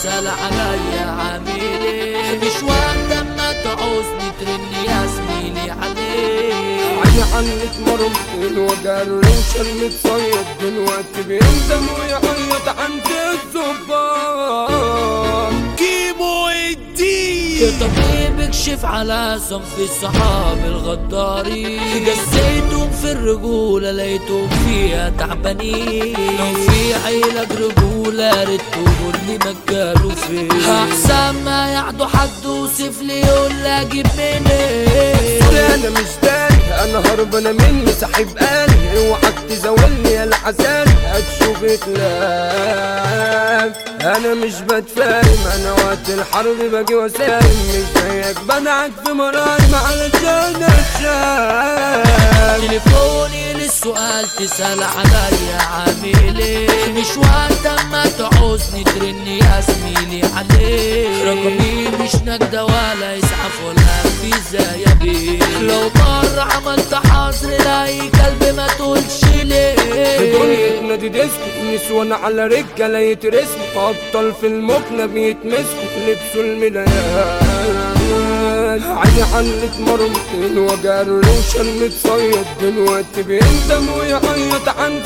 سأل عليا عاملي مش وقت اما تعوزني ترني يا زميلي عليك عيني عنك مرمطين وقال روشن متصيد دلوقتي بيندم ويعيط عند الزبان كيمو الدين طبيب اكشف على صنف الصحاب الغدارين قسيتهم في الرجولة لقيتهم فيها تعبانين لو في عيلة رجولة ريت تقول لي مكانه فين احسن ما يعدوا حد وصف لي يقول لي اجيب منين انا مش داري انا هربانة مني سحب قالي اوعك تزولني يا العسل هتشوف اتلاف انا مش بتفاهم انا وقت الحرب باجي وسالم مش زيك بدعك في مرارم علشان اتشاف تليفوني للسؤال تسأل عليا عامل ايه مش وقت اما تعوزني ترني يا زميلي عليه رقمي مش نجدة ولا اسعاف ولا في زي بيه لو مرة عملت حظر لاي كلب ما تقولش ليه دنيا نادي ديسكو نسوان على رجالة يترسموا أبطال في المكنة بيتمسكوا لبسوا الملايات عيني عنك مرمطين وجار روشن متصيد دلوقتي بيندم ويعيط عند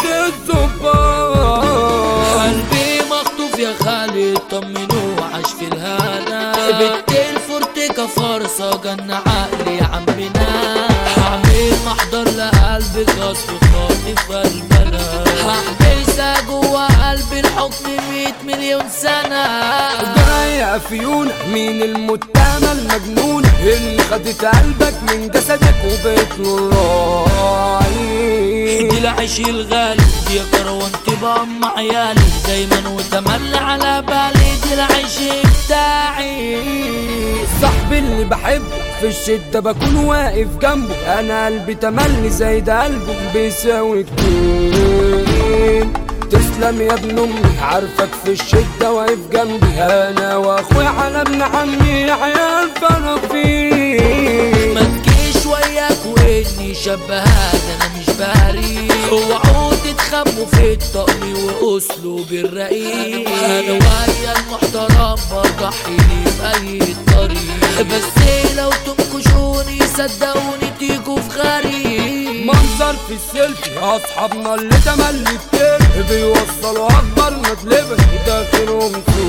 الزبان قلبي مخطوف يا خالد طمنوا عاش في الهنا بنت الفورتيكا فرصة جن عقلي عمنا هعمل محضر لقلبي غصب خاطف قلبنا هحبسها جوا قلبي الحكم مية مليون سنة جراية فيونا مين المتهمة المجنونة اللي خدت قلبك من جسدك وبقت له الراعي دي العيش الغالي دي كروانتي بأم عيالي دايما وتملي على بالي دي العيش بتاعي صاحبي اللي بحبه في الشدة بكون واقف جنبه أنا قلبي تملي زي ده قلبه بيساوي كتير تسلم يا ابن أمي عارفك في الشدة واقف جنبي أنا وأخويا على ابن عمي عيال فرافير ما تجيش وياك واني شبهات انا مش بهري اوعوا تتخبوا في الطقم واسلوب الرقيق انا ويا المحترم بضحي لي باي طريق بس لو تنكشوني صدقوني تيجوا في غريب منظر في السيلفي أصحابنا اللي تملي كتير بيوصلوا أكبر مطلبة داخلهم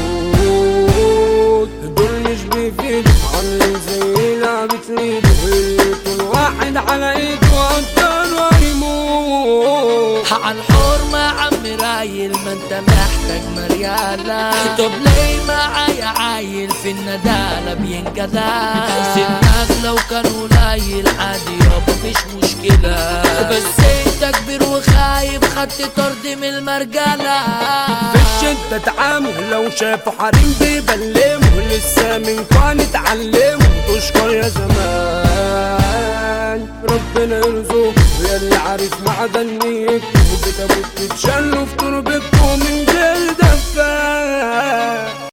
سود دول مش بيفيدوا عاملين زي لعبة ليدو اللي طول واحد على ايده وأنتن ويموت على الحرمة عم رايل ما انت محتاج مريالة طب ليه معايا عايل في الندالة بينجدى سنك لو كان قليل عادي يابا مش مشكلة بس انت كبير وخايب خدت طرد من المرجلة في الشدة تعامل لو شافوا حريم بيبلموا لسه من كان اتعلموا تشكر يا زمان ربنا يرزقه يا اللي عارف معدن نيته بتابوت تتشلوا في تربتكم من غير دفان